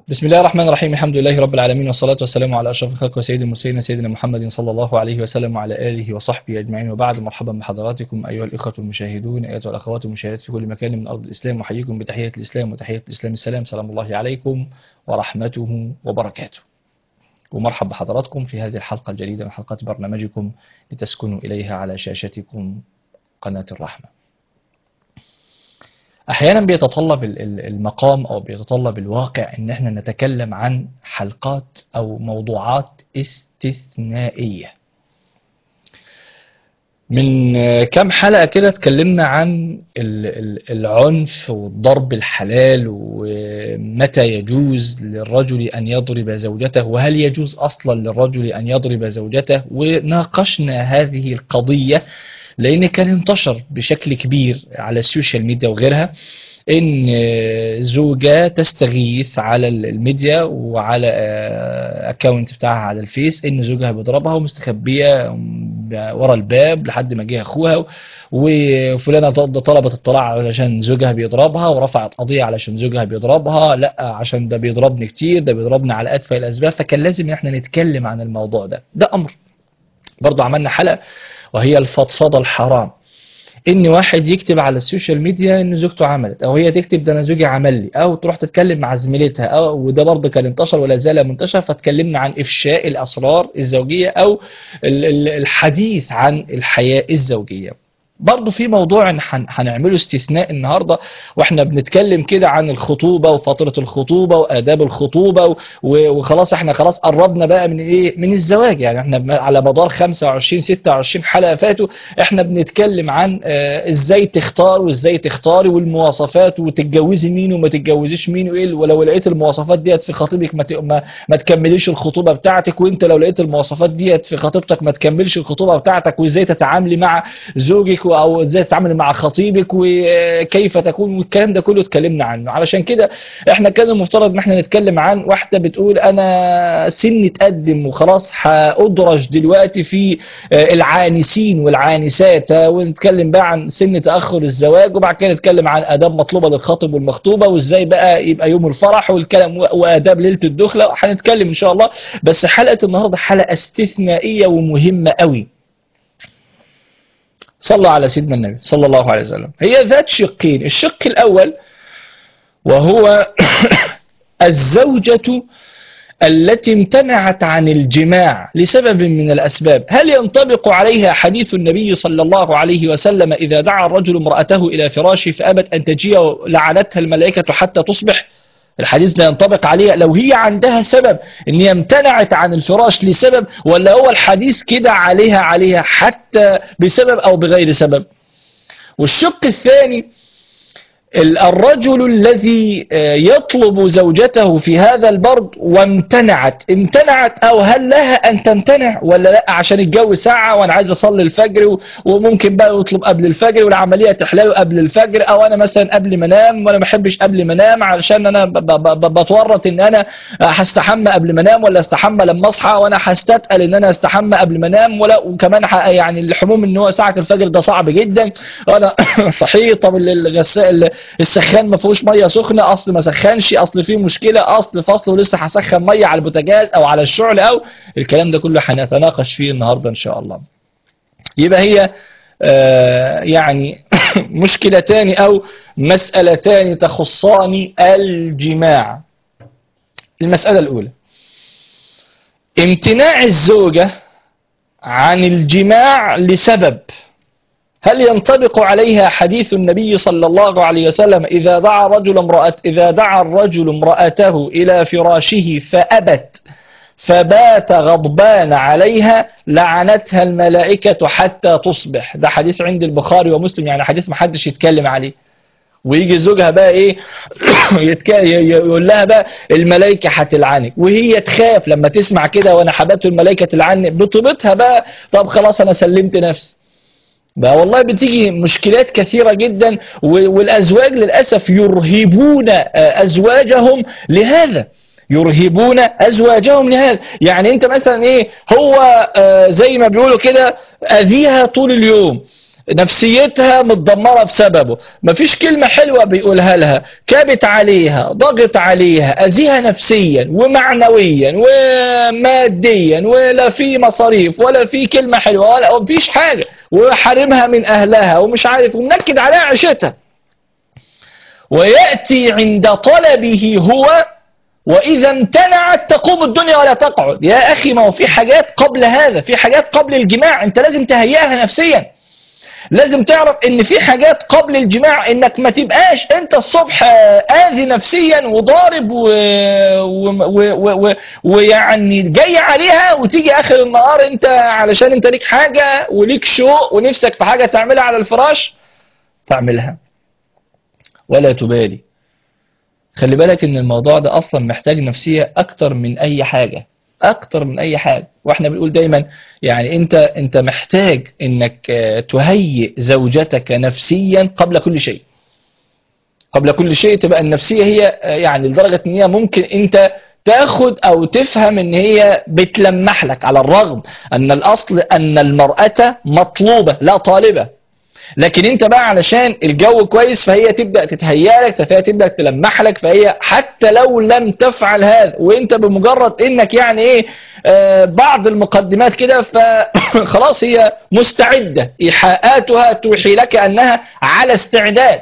بسم الله الرحمن الرحيم الحمد لله رب العالمين والصلاة والسلام على أشرف الخلق وسيد المرسلين سيدنا محمد صلى الله عليه وسلم وعلى آله وصحبه أجمعين وبعد مرحبا بحضراتكم أيها الإخوة المشاهدون أيها الأخوات المشاهدات في كل مكان من أرض الإسلام وحييكم بتحية الإسلام وتحية الإسلام السلام سلام الله عليكم ورحمته وبركاته ومرحب بحضراتكم في هذه الحلقة الجديدة من حلقات برنامجكم لتسكنوا إليها على شاشتكم قناة الرحمة احيانا بيتطلب المقام او بيتطلب الواقع ان احنا نتكلم عن حلقات او موضوعات استثنائية من كام حلقة كده اتكلمنا عن العنف والضرب الحلال ومتى يجوز للرجل ان يضرب زوجته وهل يجوز اصلا للرجل ان يضرب زوجته وناقشنا هذه القضية لان كان انتشر بشكل كبير على السوشيال ميديا وغيرها ان زوجة تستغيث على الميديا وعلى اكونت بتاعها على الفيس ان زوجها بيضربها ومستخبية ورا الباب لحد ما جه اخوها وفلانة طلبت اطلاع علشان زوجها بيضربها ورفعت قضية علشان زوجها بيضربها لا عشان ده بيضربني كتير ده بيضربني على اتفه الاسباب فكان لازم ان احنا نتكلم عن الموضوع ده ده امر برضو عملنا حلقة وهي الفضفضة الحرام ان واحد يكتب على السوشيال ميديا ان زوجته عملت او هي تكتب ده انا زوجي عمل لي او تروح تتكلم مع زميلتها او وده برضه كان انتشر ولا زال منتشر فتكلمنا عن افشاء الاسرار الزوجية او الحديث عن الحياة الزوجية برضه في موضوع هنعمله استثناء النهاردة واحنا بنتكلم كده عن الخطوبة وفترة الخطوبة وآداب الخطوبة وخلاص احنا خلاص قربنا بقى من ايه من الزواج يعني احنا على مدار 25 26 حلقة فاتوا احنا بنتكلم عن اه ازاي تختار وازاي تختاري والمواصفات وتتجوزي مين وما تتجوزيش مين وايه ولو لقيت المواصفات ديت في خطيبك ما, ما, ما تكمليش الخطوبة بتاعتك وانت لو لقيت المواصفات ديت في خطيبتك ما تكملش الخطوبة بتاعتك وازاي تتعاملي مع زوجك او ازاي تتعامل مع خطيبك وكيف تكون والكلام ده كله اتكلمنا عنه علشان كده احنا كان المفترض ان احنا نتكلم عن واحدة بتقول انا سني اتقدم وخلاص هادرج دلوقتي في العانسين والعانسات ونتكلم بقى عن سن تاخر الزواج وبعد كده نتكلم عن اداب مطلوبة للخاطب والمخطوبة وازاي بقى يبقى يوم الفرح والكلام واداب ليلة الدخلة هنتكلم ان شاء الله بس حلقة النهاردة حلقة استثنائية ومهمة قوي صلى على سيدنا النبي صلى الله عليه وسلم هي ذات شقين الشق الأول وهو الزوجة التي امتنعت عن الجماع لسبب من الأسباب هل ينطبق عليها حديث النبي صلى الله عليه وسلم إذا دعا الرجل امرأته إلى فراشه فأبت أن تجيء لعنتها الملائكة حتى تصبح الحديث ده ينطبق عليها لو هي عندها سبب ان هي امتنعت عن الفراش لسبب ولا هو الحديث كده عليها عليها حتى بسبب او بغير سبب والشق الثاني الرجل الذي يطلب زوجته في هذا البرد وامتنعت امتنعت او هل لها ان تمتنع ولا لا عشان الجو ساعة وانا عايز اصلي الفجر وممكن بقى يطلب قبل الفجر والعملية تحلاله قبل الفجر او انا مثلا قبل ما انام وانا ما بحبش قبل ما انام علشان انا بتورط ان انا هستحمى قبل ما انام ولا استحمى لما اصحى وانا هستثقل ان انا استحمى قبل ما انام ولا وكمان يعني الحموم ان هو ساعة الفجر ده صعب جدا وانا صحيح طب الغسال السخان ما فيهوش ميه سخنه اصل ما سخنش اصل فيه مشكله اصل فصل ولسه هسخن ميه على البوتاجاز او على الشعل او الكلام ده كله هنتناقش فيه النهارده ان شاء الله يبقى هي آه يعني مشكلتان او مسألتان تخصان الجماع المسألة الأولى امتناع الزوجة عن الجماع لسبب هل ينطبق عليها حديث النبي صلى الله عليه وسلم إذا دعا رجل امرأة إذا دعا الرجل امرأته إلى فراشه فأبت فبات غضبان عليها لعنتها الملائكة حتى تصبح ده حديث عند البخاري ومسلم يعني حديث محدش يتكلم عليه ويجي زوجها بقى ايه يقول لها بقى الملائكة هتلعنك وهي تخاف لما تسمع كده وانا حبته الملائكة تلعني بطبتها بقى طب خلاص انا سلمت نفسي بقى والله بتيجي مشكلات كثيرة جدا والأزواج للأسف يرهبون أزواجهم لهذا يرهبون أزواجهم لهذا يعني أنت مثلا إيه هو زي ما بيقولوا كده أذيها طول اليوم نفسيتها متدمرة بسببه مفيش كلمة حلوة بيقولها لها كابت عليها ضغط عليها أذيها نفسيا ومعنويا وماديا ولا في مصاريف ولا في كلمة حلوة ولا مفيش حاجة وحرمها من أهلها ومش عارف ومنكد عليها عيشتها ويأتي عند طلبه هو وإذا امتنعت تقوم الدنيا ولا تقعد يا أخي ما هو في حاجات قبل هذا في حاجات قبل الجماع أنت لازم تهيئها نفسيا لازم تعرف ان في حاجات قبل الجماع انك ما تبقاش انت الصبح آذي نفسيا وضارب ويعني جاي عليها وتيجي اخر النهار انت علشان انت ليك حاجة وليك شوق ونفسك في حاجة تعملها على الفراش تعملها ولا تبالي خلي بالك ان الموضوع ده اصلا محتاج نفسية اكتر من اي حاجة اكتر من اي حاجة واحنا بنقول دايما يعني انت انت محتاج انك تهيئ زوجتك نفسيا قبل كل شيء قبل كل شيء تبقى النفسية هي يعني لدرجة ان هي ممكن انت تاخد او تفهم ان هي بتلمح لك على الرغم ان الاصل ان المرأة مطلوبة لا طالبة لكن انت بقى علشان الجو كويس فهي تبدأ تتهيأ لك فهي تبدأ تلمح لك فهي حتى لو لم تفعل هذا وانت بمجرد انك يعني ايه آه بعض المقدمات كده فخلاص هي مستعدة ايحاءاتها توحي لك انها على استعداد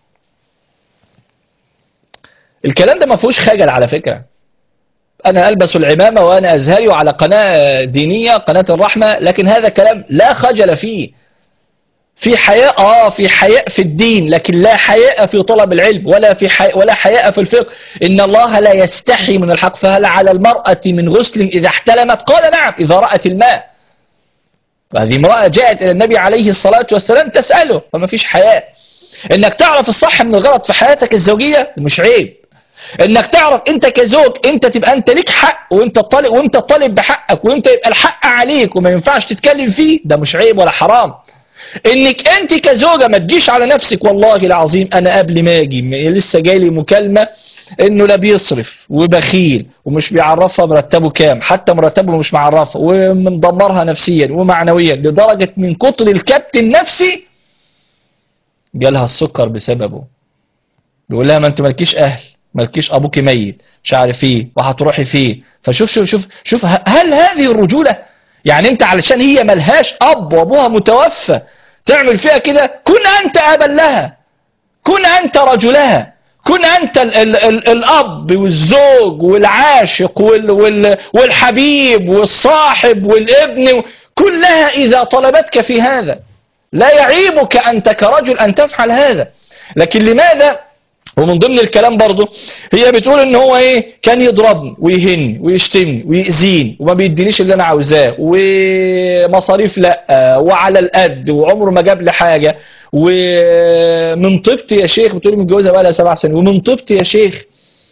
الكلام ده ما فيهوش خجل على فكرة انا البس العمامة وانا ازهري على قناة دينية قناة الرحمة لكن هذا كلام لا خجل فيه في حياء اه في حياء في الدين لكن لا حياء في طلب العلم ولا في حياء ولا حياء في الفقه ان الله لا يستحي من الحق فهل على المرأة من غسل اذا احتلمت قال نعم اذا رأت الماء وهذه امرأة جاءت الى النبي عليه الصلاة والسلام تسأله فما فيش حياء انك تعرف الصح من الغلط في حياتك الزوجية مش عيب انك تعرف انت كزوج انت تبقى انت ليك حق وانت طالب وانت طالب بحقك وانت يبقى الحق عليك وما ينفعش تتكلم فيه ده مش عيب ولا حرام انك انت كزوجة ما تجيش على نفسك والله العظيم انا قبل ما اجي لسه جاي لي مكالمة انه لا بيصرف وبخيل ومش بيعرفها مرتبه كام حتى مرتبه مش معرفها ومدمرها نفسيا ومعنويا لدرجة من كتر الكبت النفسي جالها السكر بسببه بيقول لها ما انت مالكيش اهل مالكيش ابوك ميت مش عارف ايه وهتروحي فين فشوف شوف شوف شوف هل هذه الرجولة يعني انت علشان هي ملهاش اب وابوها متوفى تعمل فيها كده كن انت ابا لها كن انت رجلها كن انت ال ال ال الاب والزوج والعاشق وال وال والحبيب والصاحب والابن كلها اذا طلبتك في هذا لا يعيبك انت كرجل ان تفعل هذا لكن لماذا ومن ضمن الكلام برضه هي بتقول ان هو ايه كان يضربني ويهني ويشتمني ويأذيني وما بيدينيش اللي انا عاوزاه ومصاريف لا وعلى القد وعمره ما جاب لي حاجه ومن طبتي يا شيخ بتقول متجوزه بقى لها سبع سنين ومن طبتي يا شيخ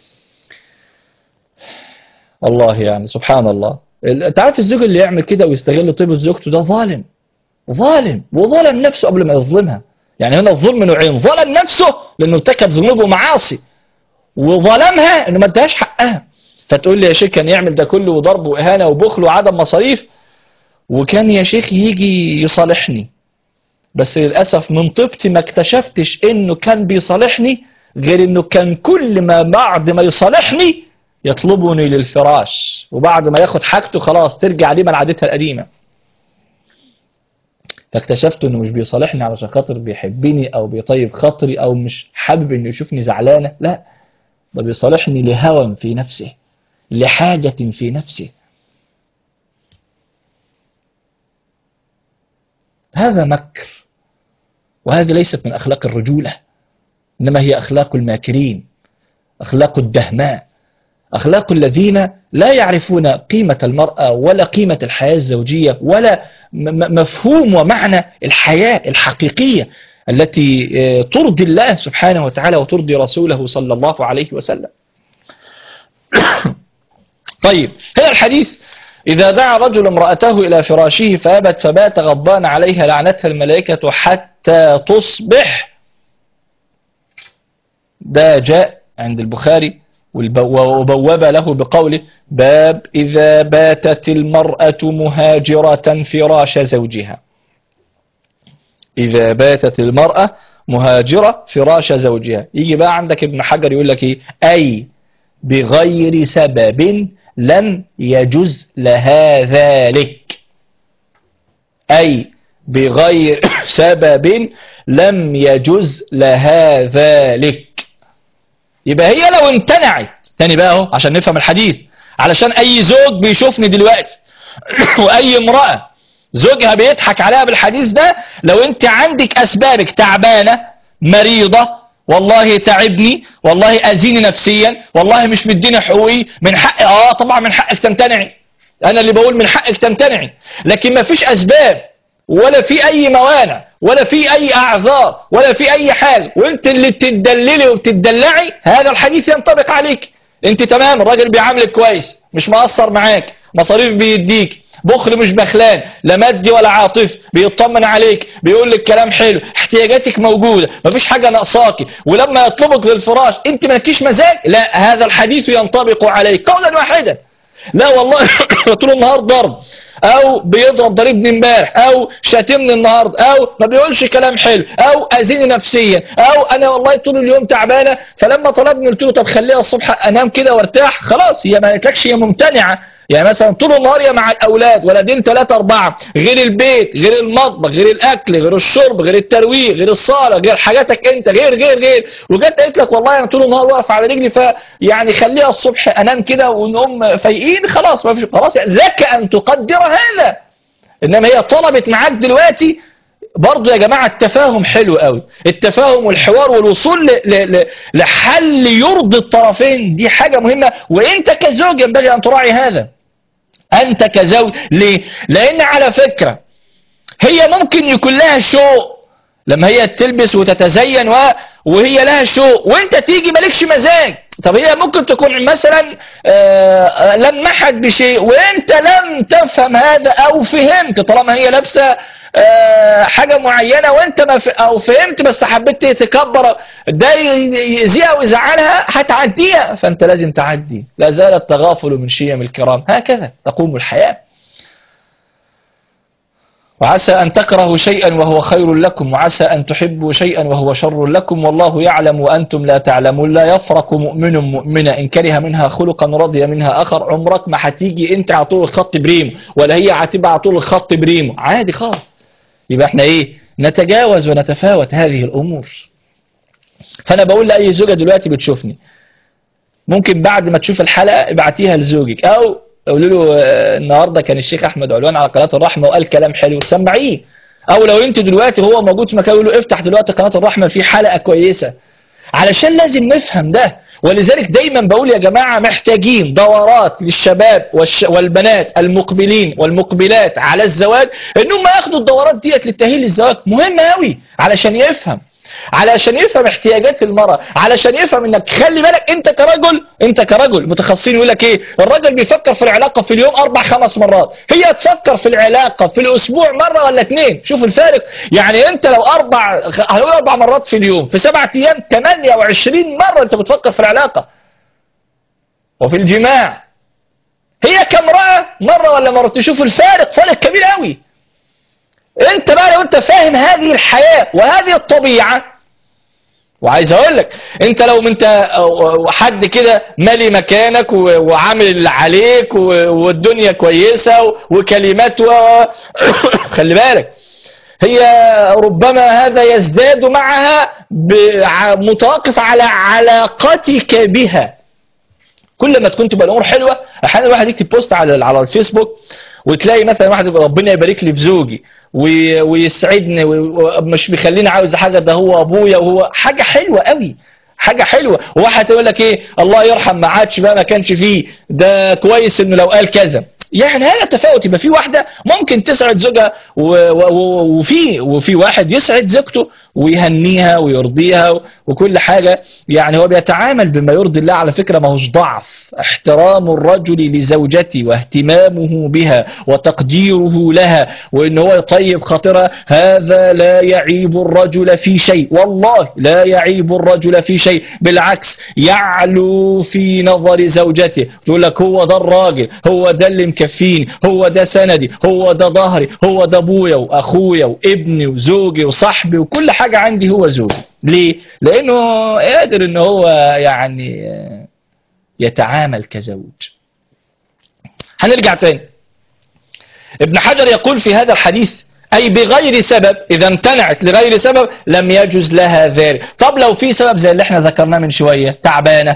الله يعني سبحان الله انت عارف الزوج اللي يعمل كده ويستغل طيبه زوجته ده ظالم ظالم وظلم نفسه قبل ما يظلمها يعني هنا الظلم نوعين ظلم نفسه لانه ارتكب ذنوب ومعاصي وظلمها انه ما ادهاش حقها فتقول لي يا شيخ كان يعمل ده كله وضرب واهانه وبخل وعدم مصاريف وكان يا شيخ يجي يصالحني بس للاسف من طيبتي ما اكتشفتش انه كان بيصالحني غير انه كان كل ما بعد ما يصالحني يطلبني للفراش وبعد ما ياخد حاجته خلاص ترجع ليه من عادتها القديمه فاكتشفت انه مش بيصالحني علشان خاطر بيحبني او بيطيب خاطري او مش حابب انه يشوفني زعلانة لا ده بيصالحني لهوى في نفسه لحاجة في نفسه هذا مكر وهذه ليست من أخلاق الرجولة إنما هي أخلاق الماكرين أخلاق الدهماء أخلاق الذين لا يعرفون قيمة المرأة ولا قيمة الحياة الزوجية ولا مفهوم ومعنى الحياة الحقيقية التي ترضي الله سبحانه وتعالى وترضي رسوله صلى الله عليه وسلم طيب هنا الحديث إذا دعا رجل امرأته إلى فراشه فأبت فبات غضبان عليها لعنتها الملائكة حتى تصبح ده جاء عند البخاري وبوب له بقوله باب إذا باتت المرأة مهاجرة فراش زوجها إذا باتت المرأة مهاجرة فراش زوجها يجي بقى عندك ابن حجر يقول لك إيه أي بغير سبب لم يجز لها ذلك أي بغير سبب لم يجز لها ذلك يبقى هي لو امتنعت تاني بقى اهو عشان نفهم الحديث علشان اي زوج بيشوفني دلوقتي واي امرأة زوجها بيضحك عليها بالحديث ده لو انت عندك اسبابك تعبانة مريضة والله تعبني والله اذيني نفسيا والله مش مديني حقوقي من حق اه طبعا من حقك تمتنعي انا اللي بقول من حقك تمتنعي لكن ما فيش اسباب ولا في اي موانع ولا في اي اعذار ولا في اي حال وانت اللي بتدللي وبتدلعي هذا الحديث ينطبق عليك انت تمام الراجل بيعاملك كويس مش مقصر معاك مصاريف بيديك بخل مش بخلان لا مادي ولا عاطفي بيطمن عليك بيقول لك كلام حلو احتياجاتك موجودة مفيش حاجة ناقصاكي ولما يطلبك للفراش انت مالكيش مزاج لا هذا الحديث ينطبق عليك قولا واحدا لا والله طول النهار ضرب او بيضرب ضريبني امبارح او شاتمني النهارده او ما بيقولش كلام حلو او اذيني نفسيا او انا والله طول اليوم تعبانه فلما طلبني قلت له طب خليها الصبح انام كده وارتاح خلاص هي ما قالتلكش هي ممتنعه يعني مثلا طول النهار يا مع الاولاد ولدين ثلاثة اربعة غير البيت غير المطبخ غير الاكل غير الشرب غير الترويق غير الصالة غير حاجاتك انت غير غير غير وجت قالت لك والله انا طول النهار واقف على رجلي فيعني خليها الصبح انام كده ونقوم فايقين خلاص ما فيش خلاص يعني لك ان تقدر هذا انما هي طلبت معاك دلوقتي برضه يا جماعة التفاهم حلو قوي التفاهم والحوار والوصول ل... ل... ل... لحل يرضي الطرفين دي حاجة مهمة وانت كزوج ينبغي ان تراعي هذا أنت كزوج ليه؟ لأن على فكرة هي ممكن يكون لها شوق لما هي تلبس وتتزين و... وهي لها شوق وانت تيجي مالكش مزاج طب هي ممكن تكون مثلا آه لمحت بشيء وانت لم تفهم هذا او فهمت طالما هي لابسه آه حاجة معينة وانت ما ف... او فهمت بس حبيت تكبر ده يأذيها ويزعلها هتعديها فانت لازم تعدي لا زال التغافل من شيم الكرام هكذا تقوم الحياة وعسى أن تكرهوا شيئا وهو خير لكم وعسى أن تحبوا شيئا وهو شر لكم والله يعلم وأنتم لا تعلمون لا يفرق مؤمن مؤمنة إن كره منها خلقا رضي منها آخر عمرك ما هتيجي أنت على طول الخط بريم ولا هي هتبقى على طول الخط بريم عادي خالص يبقى احنا ايه نتجاوز ونتفاوت هذه الأمور فأنا بقول لأي زوجة دلوقتي بتشوفني ممكن بعد ما تشوف الحلقة ابعتيها لزوجك أو قولوا له النهاردة كان الشيخ أحمد علوان على قناة الرحمة وقال كلام حلو سمعيه أو لو أنت دلوقتي هو موجود في مكان يقول له افتح دلوقتي قناة الرحمة في حلقة كويسة علشان لازم نفهم ده ولذلك دايما بقول يا جماعة محتاجين دورات للشباب والش... والبنات المقبلين والمقبلات على الزواج انهم ياخدوا الدورات ديت للتأهيل للزواج مهمة قوي علشان يفهم علشان يفهم احتياجات المرأة علشان يفهم انك خلي بالك انت كرجل انت كرجل متخصصين يقول لك ايه الراجل بيفكر في العلاقة في اليوم اربع خمس مرات هي تفكر في العلاقة في الاسبوع مرة ولا اتنين شوف الفارق يعني انت لو اربع هنقول اربع مرات في اليوم في سبعة ايام 28 مرة انت بتفكر في العلاقة وفي الجماع هي كامرأة مرة ولا مرة تشوف الفارق فارق كبير قوي انت بقى لو انت فاهم هذه الحياة وهذه الطبيعة وعايز اقول لك انت لو انت حد كده مالي مكانك وعامل اللي عليك والدنيا كويسة وكلمات و... خلي بالك هي ربما هذا يزداد معها متوقف على علاقتك بها كل ما تكون تبقى الامور حلوه احيانا الواحد يكتب بوست على على الفيسبوك وتلاقي مثلا واحد يقول ربنا يبارك لي في زوجي ويسعدني ومش بيخليني عاوز حاجة ده هو ابويا وهو حاجة حلوة قوي حاجة حلوة وواحد يقول لك ايه الله يرحم ما عادش بقى ما كانش فيه ده كويس انه لو قال كذا يعني هذا تفاوت يبقى في واحدة ممكن تسعد زوجها وفي وفي واحد يسعد زوجته ويهنيها ويرضيها وكل حاجة يعني هو بيتعامل بما يرضي الله على فكرة ما هوش ضعف احترام الرجل لزوجته واهتمامه بها وتقديره لها وان هو يطيب خاطرها هذا لا يعيب الرجل في شيء والله لا يعيب الرجل في شيء بالعكس يعلو في نظر زوجته تقول لك هو ده الراجل هو ده اللي مكفيني هو ده سندي هو ده ظهري هو ده ابويا واخويا وابني وزوجي وصاحبي وكل حاجة عندي هو زوجي ليه لانه قادر ان هو يعني يتعامل كزوج هنرجع تاني ابن حجر يقول في هذا الحديث أي بغير سبب إذا امتنعت لغير سبب لم يجوز لها ذلك طب لو في سبب زي اللي احنا ذكرناه من شوية تعبانة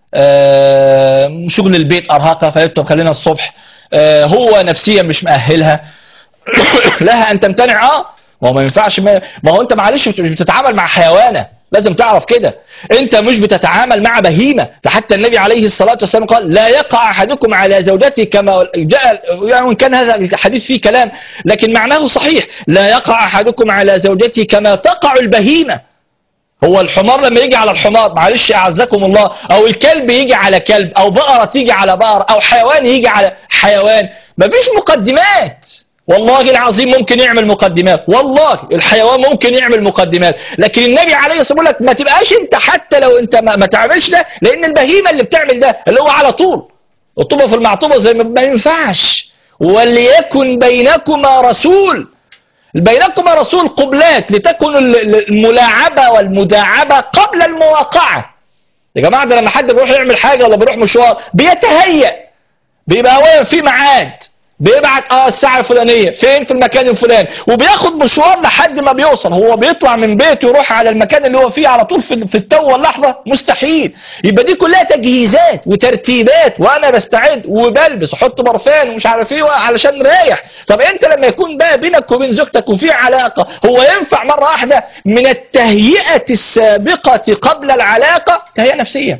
آه شغل البيت أرهقها فيكتب خلينا الصبح آه هو نفسيا مش مأهلها لها أن تمتنع اه ما هو ما ينفعش ما, ما هو انت معلش مش بتتعامل مع حيوانة لازم تعرف كده انت مش بتتعامل مع بهيمة حتى النبي عليه الصلاة والسلام قال لا يقع احدكم على زوجته كما جاء يعني كان هذا الحديث فيه كلام لكن معناه صحيح لا يقع احدكم على زوجته كما تقع البهيمة هو الحمار لما يجي على الحمار معلش اعزكم الله او الكلب يجي على كلب او بقرة تيجي على بقرة او حيوان يجي على حيوان مفيش مقدمات والله العظيم ممكن يعمل مقدمات والله الحيوان ممكن يعمل مقدمات لكن النبي عليه الصلاة والسلام ما تبقاش انت حتى لو انت ما, ما تعملش ده لان البهيمة اللي بتعمل ده اللي هو على طول الطوبة في المعطوبة زي ما, ما ينفعش وليكن بينكما رسول بينكما رسول قبلات لتكن الملاعبة والمداعبة قبل المواقعة يا جماعة ده لما حد بيروح يعمل حاجة ولا بيروح مشوار بيتهيأ بيبقى واقف في ميعاد بيبعت اه الساعة الفلانية فين في المكان الفلاني وبياخد مشوار لحد ما بيوصل هو بيطلع من بيته يروح على المكان اللي هو فيه على طول في, في التو واللحظة مستحيل يبقى دي كلها تجهيزات وترتيبات وانا بستعد وبلبس احط برفان ومش عارف ايه علشان رايح طب انت لما يكون بقى بينك وبين زوجتك وفي علاقة هو ينفع مرة واحدة من التهيئة السابقة قبل العلاقة تهيئة نفسية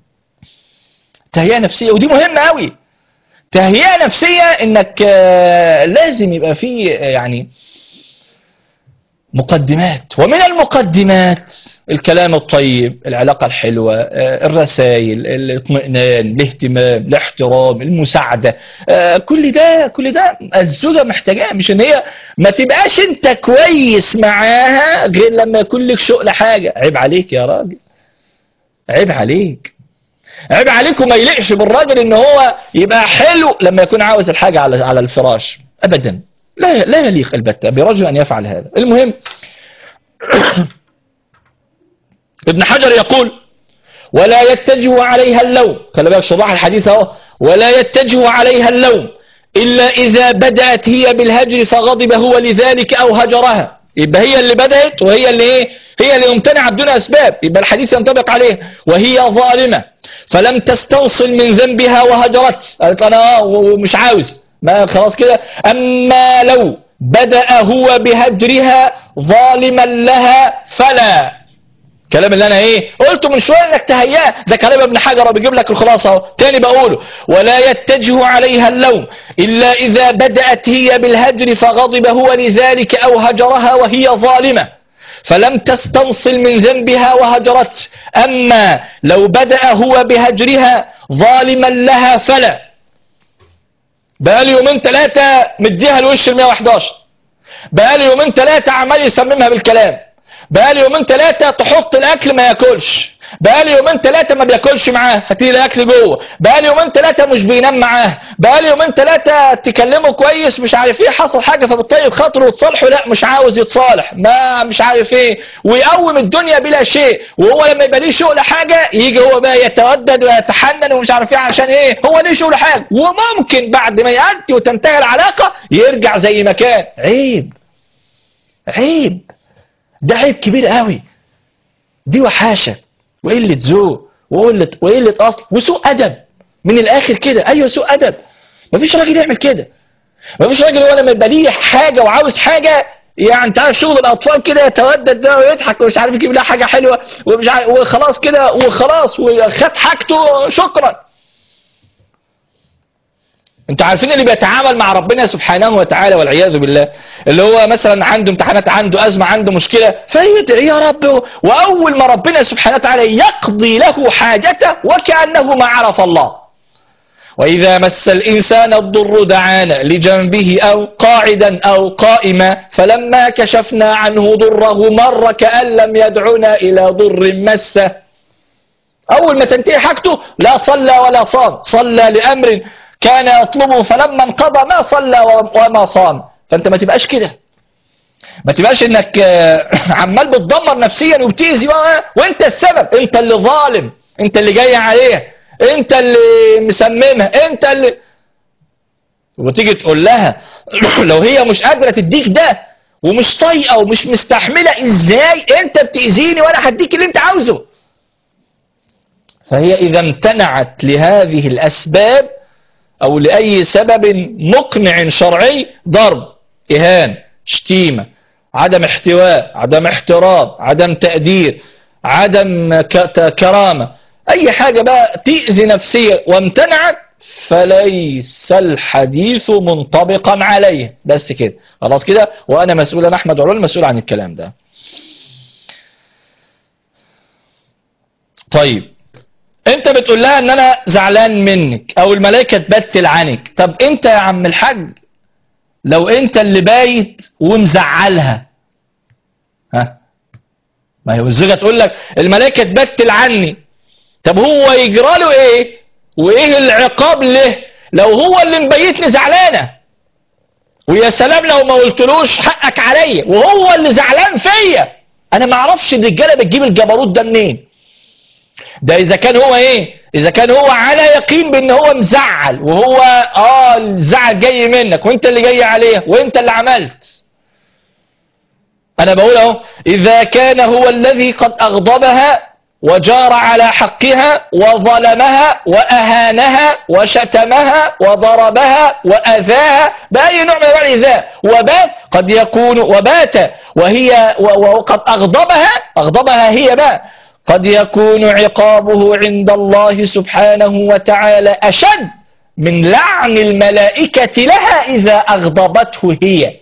تهيئة نفسية ودي مهمة قوي تهيئة نفسية انك لازم يبقى فيه يعني مقدمات ومن المقدمات الكلام الطيب العلاقة الحلوة الرسائل الاطمئنان الاهتمام الاحترام المساعدة كل ده كل ده الزوجة محتاجاه مش ان هي ما تبقاش انت كويس معاها غير لما يكون لك شغل حاجة عيب عليك يا راجل عيب عليك عيب عليكم ما يلقش بالراجل ان هو يبقى حلو لما يكون عاوز الحاجة على على الفراش ابدا لا لا يليق البتة برجل ان يفعل هذا المهم ابن حجر يقول ولا يتجه عليها اللوم خلي بالك شرح الحديث اهو ولا يتجه عليها اللوم الا اذا بدأت هي بالهجر فغضب هو لذلك او هجرها يبقى هي اللي بدأت وهي اللي ايه هي اللي ممتنعة بدون اسباب يبقى الحديث ينطبق عليه وهي ظالمة فلم تستوصل من ذنبها وهجرت قالت انا ومش عاوز ما خلاص كده اما لو بدأ هو بهجرها ظالما لها فلا كلام اللي انا ايه قلته من شويه انك تهياه ده كلام ابن حجر بيجيب لك الخلاصه اهو تاني بقوله ولا يتجه عليها اللوم الا اذا بدات هي بالهجر فغضب هو لذلك او هجرها وهي ظالمه فلم تستوصل من ذنبها وهجرت اما لو بدا هو بهجرها ظالما لها فلا بقى لي يومين ثلاثه مديها الوش ال 111 بقى لي يومين ثلاثه عمال يسممها بالكلام بقالي يومين ثلاثة تحط الأكل ما ياكلش بقالي يومين ثلاثة ما بياكلش معاه هتيجي الأكل جوه بقالي يومين ثلاثة مش بينام معاه بقالي يومين ثلاثة تكلمه كويس مش عارف ايه حصل حاجة فبتطيب خاطره وتصالحه لا مش عاوز يتصالح ما مش عارف ايه ويقوم الدنيا بلا شيء وهو لما يبقى ليه شغل حاجة يجي هو بقى يتودد ويتحنن ومش عارف ايه عشان ايه هو ليه شغل حاجة وممكن بعد ما يأتي وتنتهي العلاقة يرجع زي ما كان عيب عيب ده عيب كبير قوي دي وحاشة وقلة ذوق وقلة وقلة اصل وسوء ادب من الاخر كده ايوه سوء ادب مفيش راجل يعمل كده مفيش راجل هو لما يبقى ليه حاجة وعاوز حاجة يعني انت عارف شغل الاطفال كده يتودد ده ويضحك ومش عارف يجيب لها حاجة حلوة ومش عارف وخلاص كده وخلاص وخد حاجته شكرا انتوا عارفين اللي بيتعامل مع ربنا سبحانه وتعالى والعياذ بالله اللي هو مثلا عنده امتحانات عنده أزمة عنده مشكلة فيدعي يا رب وأول ما ربنا سبحانه وتعالى يقضي له حاجته وكأنه ما عرف الله وإذا مس الإنسان الضر دعانا لجنبه أو قاعدا أو قائما فلما كشفنا عنه ضره مر كأن لم يدعنا إلى ضر مسه أول ما تنتهي حاجته لا صلى ولا صام صلى لأمر كان يطلبه فلما انقضى ما صلى وما صام فأنت ما تبقاش كده ما تبقاش انك عمال بتدمر نفسيا وبتأذي وانت السبب انت اللي ظالم انت اللي جاي عليه انت اللي مسممها انت اللي وتيجي تقول لها لو هي مش قادرة تديك ده ومش طايقة ومش مستحملة ازاي انت بتأذيني وانا هديك اللي انت عاوزه فهي اذا امتنعت لهذه الاسباب او لاي سبب مقنع شرعي ضرب اهان شتيمة عدم احتواء عدم احترام عدم تقدير عدم كرامة اي حاجة بقى تأذي نفسية وامتنعت فليس الحديث منطبقا عليه بس كده خلاص كده وانا مسؤول انا احمد علول مسؤول عن الكلام ده طيب انت بتقول لها ان انا زعلان منك او الملائكة تبتل عنك طب انت يا عم الحاج لو انت اللي بايت ومزعلها ها ما هي الزوجة تقول لك الملائكة تبتل عني طب هو يجرى له ايه وايه العقاب له لو هو اللي مبيتني زعلانة ويا سلام لو ما قلتلوش حقك عليا وهو اللي زعلان فيا انا ما اعرفش الرجاله بتجيب الجبروت ده منين ده اذا كان هو ايه اذا كان هو على يقين بان هو مزعل وهو اه الزعل جاي منك وانت اللي جاي عليه وانت اللي عملت انا بقول اهو اذا كان هو الذي قد اغضبها وجار على حقها وظلمها وأهانها وشتمها وضربها وأذاها بأي نوع من أنواع الإذاء وبات قد يكون وبات وهي وقد أغضبها أغضبها هي بقى قد يكون عقابه عند الله سبحانه وتعالى أشد من لعن الملائكة لها إذا أغضبته هي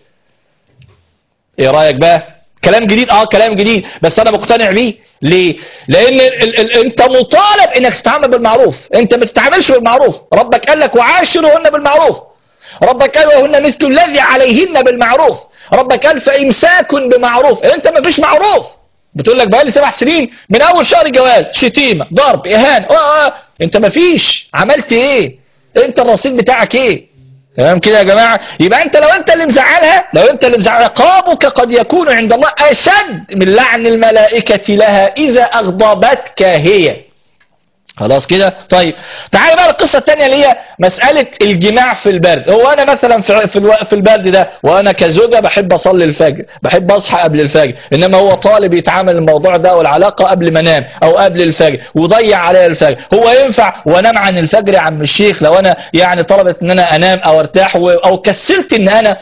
إيه رأيك بقى كلام جديد اه كلام جديد بس انا مقتنع بيه ليه لان ال ال انت مطالب انك تتعامل بالمعروف انت ما تتعاملش بالمعروف ربك قال لك وعاشرهن بالمعروف ربك قال وهن مثل الذي عليهن بالمعروف ربك قال فامساك بمعروف انت ما فيش معروف بتقول لك بقالي سبع سنين من اول شهر جواز شتيمه ضرب اهان اه اه انت ما فيش عملت ايه انت الرصيد بتاعك ايه تمام كده يا جماعة يبقى انت لو انت اللي مزعلها لو انت اللي مزعل عقابك قد يكون عند الله اشد من لعن الملائكة لها اذا اغضبتك هي خلاص كده طيب تعالى بقى القصة الثانية اللي هي مسألة الجماع في البرد هو أنا مثلا في في, الو... في البرد ده وأنا كزوجة بحب أصلي الفجر بحب أصحى قبل الفجر إنما هو طالب يتعامل الموضوع ده والعلاقة قبل ما أنام أو قبل الفجر وضيع عليا الفجر هو ينفع وأنام عن الفجر يا عم الشيخ لو أنا يعني طلبت إن أنا أنام أو أرتاح و... أو كسلت إن أنا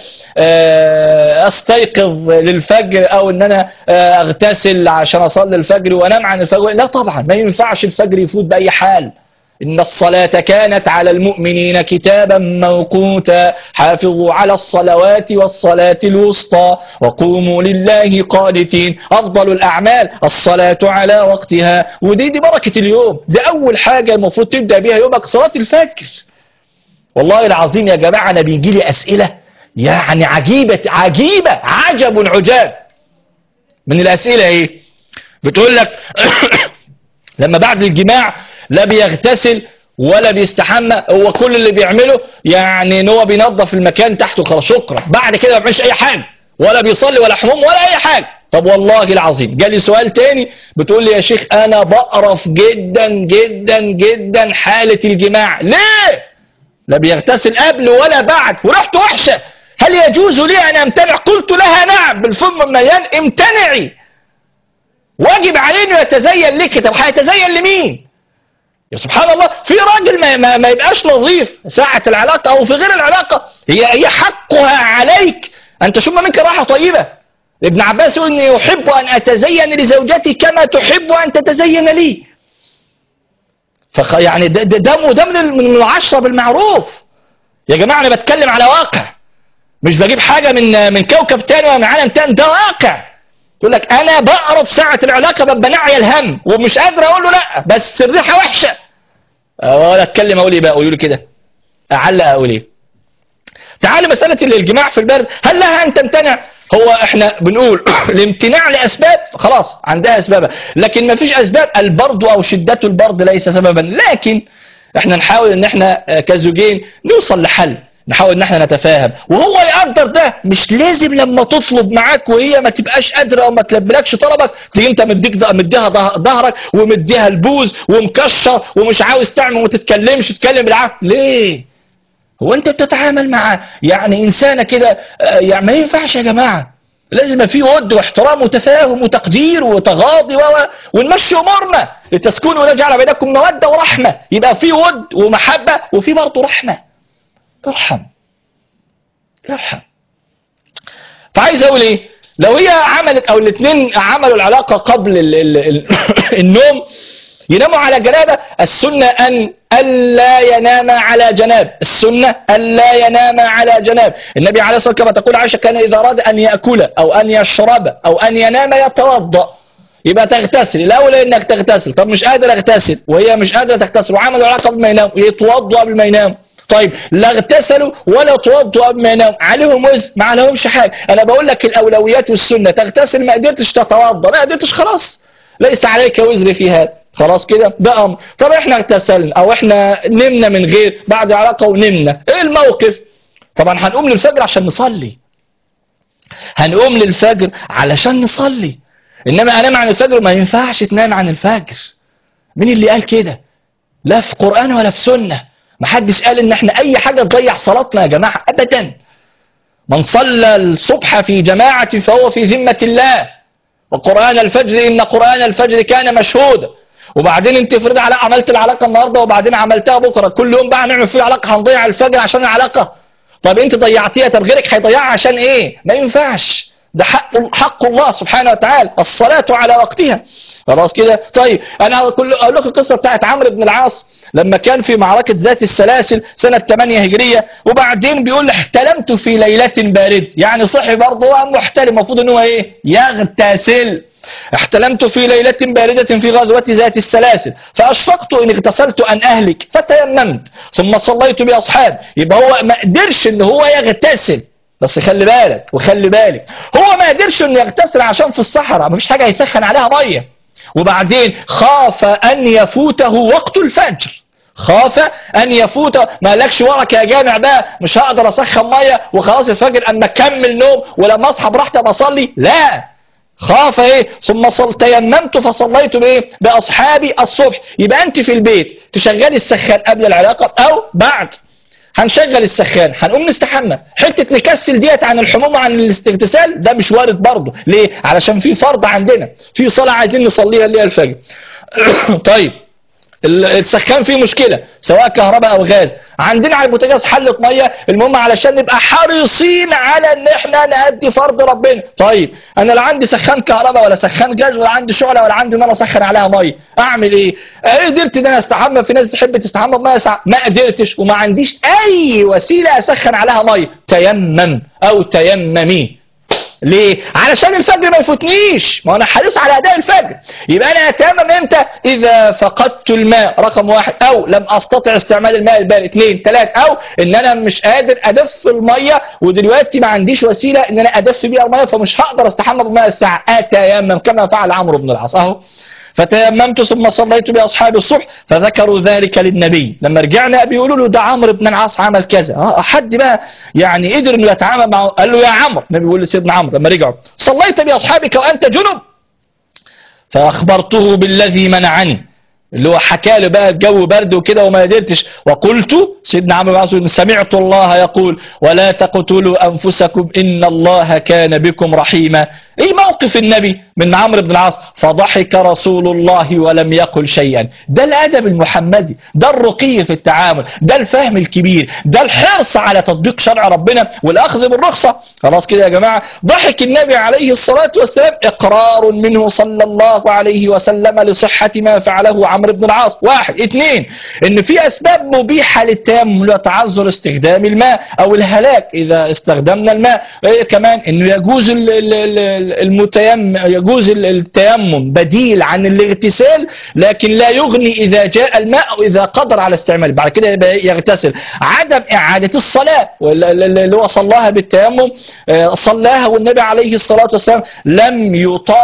استيقظ للفجر او ان انا اغتسل عشان اصلي الفجر وانام عن الفجر لا طبعا ما ينفعش الفجر يفوت باي حال إن الصلاة كانت على المؤمنين كتابا موقوتا حافظوا على الصلوات والصلاة الوسطى وقوموا لله قانتين أفضل الأعمال الصلاة على وقتها ودي دي بركة اليوم دي أول حاجة المفروض تبدأ بها يومك صلاة الفجر والله العظيم يا جماعة أنا بيجي لي أسئلة يعني عجيبة عجيبة عجب عجاب من الأسئلة ايه بتقول لك لما بعد الجماع لا بيغتسل ولا بيستحمى هو كل اللي بيعمله يعني ان هو بينظف المكان تحته خلاص شكرا بعد كده ما بيعملش اي حاجة ولا بيصلي ولا حموم ولا اي حاجة طب والله العظيم جالي سؤال تاني بتقول لي يا شيخ انا بقرف جدا جدا جدا حالة الجماع ليه لا بيغتسل قبل ولا بعد وريحته وحشه هل يجوز لي أن أمتنع قلت لها نعم بالفم المليان امتنعي واجب عليه انه يتزين لك طب هيتزين لمين يا سبحان الله في راجل ما, ما, ما يبقاش نظيف ساعة العلاقة او في غير العلاقة هي هي حقها عليك ان تشم منك راحة طيبة ابن عباس يقول اني احب ان اتزين لزوجتي كما تحب ان تتزين لي فخ يعني ده ده, ده, ده من العشرة بالمعروف يا جماعة أنا بتكلم على واقع مش بجيب حاجة من من كوكب تاني ولا من عالم تاني ده واقع يقول لك أنا بقرف ساعة العلاقة ببقى نعي الهم ومش قادر أقول له لأ بس الريحة وحشة ولا أتكلم أقول إيه بقى قولوا لي كده أعلق أقول إيه تعال مسألة الجماع في البرد هل لها أن تمتنع هو احنا بنقول الامتناع لأسباب خلاص عندها أسبابها لكن ما فيش أسباب البرد أو شدة البرد ليس سببا لكن احنا نحاول ان احنا كزوجين نوصل لحل نحاول ان احنا نتفاهم وهو يقدر ده مش لازم لما تطلب معاك وهي ما تبقاش قادره او ما تلبلكش طلبك تيجي انت مديك مديها ظهرك ومديها البوز ومكشر ومش عاوز تعمل وما تتكلمش تتكلم بالعافيه ليه هو انت بتتعامل مع يعني انسانه كده يعني ما ينفعش يا جماعه لازم في ود واحترام وتفاهم وتقدير وتغاضي و... ونمشي امورنا لتسكنوا ونجعل بينكم موده ورحمه يبقى في ود ومحبه وفي برضه رحمه ارحم ارحم فعايز اقول ايه لو هي عملت او الاثنين عملوا العلاقه قبل ال... ال... ال... النوم يناموا على جنابه السنه ان ألا ينام على جناب السنة ألا ينام على جناب النبي عليه الصلاة والسلام كما تقول عائشة كان إذا أراد أن يأكل أو أن يشرب أو أن ينام يتوضأ يبقى تغتسل الأولى إنك تغتسل طب مش قادر أغتسل وهي مش قادرة تغتسل وعملوا علاقة قبل ما ينام يتوضأ قبل ما ينام طيب لا اغتسلوا ولا توضوا قبل ما يناموا عليهم وزن ما عليهمش حاجة أنا بقول لك الأولويات والسنة تغتسل ما قدرتش تتوضأ ما قدرتش خلاص ليس عليك وزر في هذا خلاص كده ده امر طب احنا اغتسلنا او احنا نمنا من غير بعد علاقة ونمنا ايه الموقف طبعا هنقوم للفجر عشان نصلي هنقوم للفجر علشان نصلي انما انام عن الفجر ما ينفعش تنام عن الفجر مين اللي قال كده لا في قرآن ولا في سنة ما حدش قال ان احنا اي حاجة تضيع صلاتنا يا جماعة ابدا من صلى الصبح في جماعة فهو في ذمة الله وقرآن الفجر إن قرآن الفجر كان مشهودا وبعدين انت افرض على عملت العلاقة النهاردة وبعدين عملتها بكرة كل يوم بقى نعمل فيه العلاقة هنضيع الفجر عشان العلاقة طب انت ضيعتيها طب غيرك هيضيعها عشان ايه ما ينفعش ده حق حق الله سبحانه وتعالى الصلاة على وقتها خلاص كده طيب انا كل اقول لكم القصه بتاعت عمرو بن العاص لما كان في معركة ذات السلاسل سنة 8 هجرية وبعدين بيقول احتلمت في ليلة بارد يعني صحي برضه هو محتلم المفروض ان هو ايه يغتسل احتلمت في ليلة باردة في غزوة ذات السلاسل فأشفقت إن اغتسلت أن أهلك فتيممت ثم صليت بأصحاب يبقى هو ما قدرش إن هو يغتسل بس خلي بالك وخلي بالك هو ما قدرش إنه يغتسل عشان في الصحراء ما فيش حاجة يسخن عليها مية وبعدين خاف أن يفوته وقت الفجر خاف أن يفوت ما لكش ورك يا جامع بقى مش هقدر أسخن مية وخلاص الفجر أما أكمل نوم ولما أصحى براحتي أصلي لا خاف ايه ثم صل تيممت فصليت بايه باصحابي الصبح يبقى انت في البيت تشغلي السخان قبل العلاقه او بعد هنشغل السخان هنقوم نستحمى حته نكسل ديت عن الحموم عن الاغتسال ده مش وارد برضه ليه علشان في فرض عندنا في صلاه عايزين نصليها اللي هي الفجر طيب السخان فيه مشكلة سواء كهرباء او غاز عندنا على البوتاجاز حلة مية المهم علشان نبقى حريصين على ان احنا نأدي فرض ربنا طيب انا لا عندي سخان كهرباء ولا سخان غاز ولا عندي شعلة ولا عندي ان انا اسخن عليها مية اعمل ايه قدرت ان انا استحمى في ناس تحب تستحمى بمية ساعة ما قدرتش وما عنديش اي وسيلة اسخن عليها مية تيمم او تيممي ليه؟ علشان الفجر ما يفوتنيش ما انا حريص على اداء الفجر يبقى انا اتمم امتى اذا فقدت الماء رقم واحد او لم استطع استعمال الماء البارد اثنين ثلاث او ان انا مش قادر ادف الميه ودلوقتي ما عنديش وسيله ان انا ادف بيها الميه فمش هقدر استحمى بماء الساعه اتيمم كما فعل عمرو بن العاص اهو فتيممت ثم صليت بأصحاب الصبح فذكروا ذلك للنبي لما رجعنا بيقولوا له ده عمرو بن العاص عمل كذا اه حد بقى يعني قدر انه يتعامل معه قال له يا عمرو النبي بيقول لسيدنا عمرو لما رجعوا صليت بأصحابك وأنت جنب فأخبرته بالذي منعني اللي هو حكى له بقى الجو برد وكده وما قدرتش وقلت سيدنا عمرو بن العاص سمعت الله يقول ولا تقتلوا أنفسكم إن الله كان بكم رحيما ايه موقف النبي من عمرو بن العاص فضحك رسول الله ولم يقل شيئا ده الأدب المحمدي ده الرقي في التعامل ده الفهم الكبير ده الحرص على تطبيق شرع ربنا والأخذ بالرخصة خلاص كده يا جماعة ضحك النبي عليه الصلاة والسلام إقرار منه صلى الله عليه وسلم لصحة ما فعله عمرو بن العاص واحد اثنين ان في أسباب مبيحة للتيمم لتعذر استخدام الماء أو الهلاك إذا استخدمنا الماء إيه كمان انه يجوز ال- ال- ال- المتيمم يجوز ال- التيمم بديل عن الاغتسال لكن لا يغني إذا جاء الماء أو إذا قدر على استعماله بعد كده يبقى يغتسل عدم إعادة الصلاة وال- ال- ال- اللي هو صلاها بالتيمم آه، صلاها والنبي عليه الصلاة والسلام لم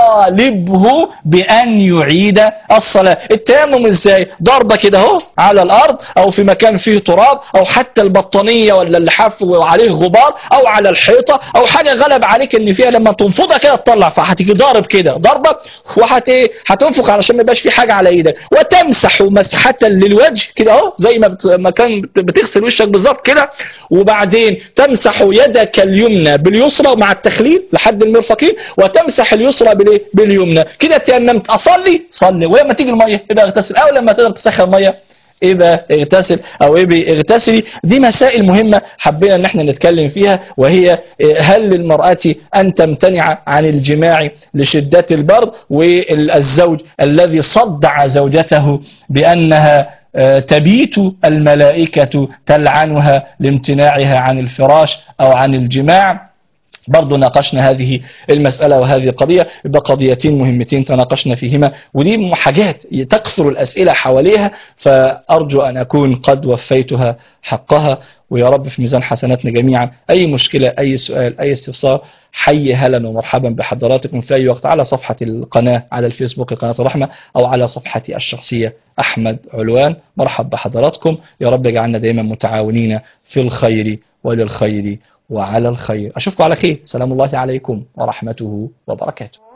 يطالبه بأن يعيد الصلاة التيمم ازاي ضربة كده اهو على الأرض أو في مكان فيه تراب أو حتى البطانية ولا اللحاف وعليه غبار أو على الحيطة أو حاجة غلب عليك ان فيها لما تنفضها كده تطلع فهتيجي ضارب كده ضربة وهت ايه هتنفخ علشان ما يبقاش في حاجة على ايدك وتمسح مسحة للوجه كده اهو زي ما بت... ما كان بت- بتغسل وشك بالظبط كده وبعدين تمسح يدك اليمنى باليسرى مع التخليل لحد المرفقين وتمسح اليسرى بالايه باليمنى كده تيممت اصلي صلي ولما تيجي الميه يبقى اغتسل او لما تقدر تسخن ميه يبقى اغتسل او يبقى اغتسلي دي مسائل مهمة حبينا ان احنا نتكلم فيها وهي إيه، هل للمرأة ان تمتنع عن الجماع لشدة البرد والزوج الذي صدع زوجته بانها آه، تبيت الملائكة تلعنها لامتناعها عن الفراش او عن الجماع برضو ناقشنا هذه المسألة وهذه القضية يبقى قضيتين مهمتين تناقشنا فيهما ودي حاجات تكثر الأسئلة حواليها فأرجو أن أكون قد وفيتها حقها ويا رب في ميزان حسناتنا جميعا أي مشكلة أي سؤال أي استفسار حي هلا ومرحبا بحضراتكم في أي وقت على صفحة القناة على الفيسبوك قناة الرحمة أو على صفحتي الشخصية أحمد علوان مرحب بحضراتكم يا رب يجعلنا دائما متعاونين في الخير وللخير وعلى الخير أشوفكم على خير سلام الله عليكم ورحمته وبركاته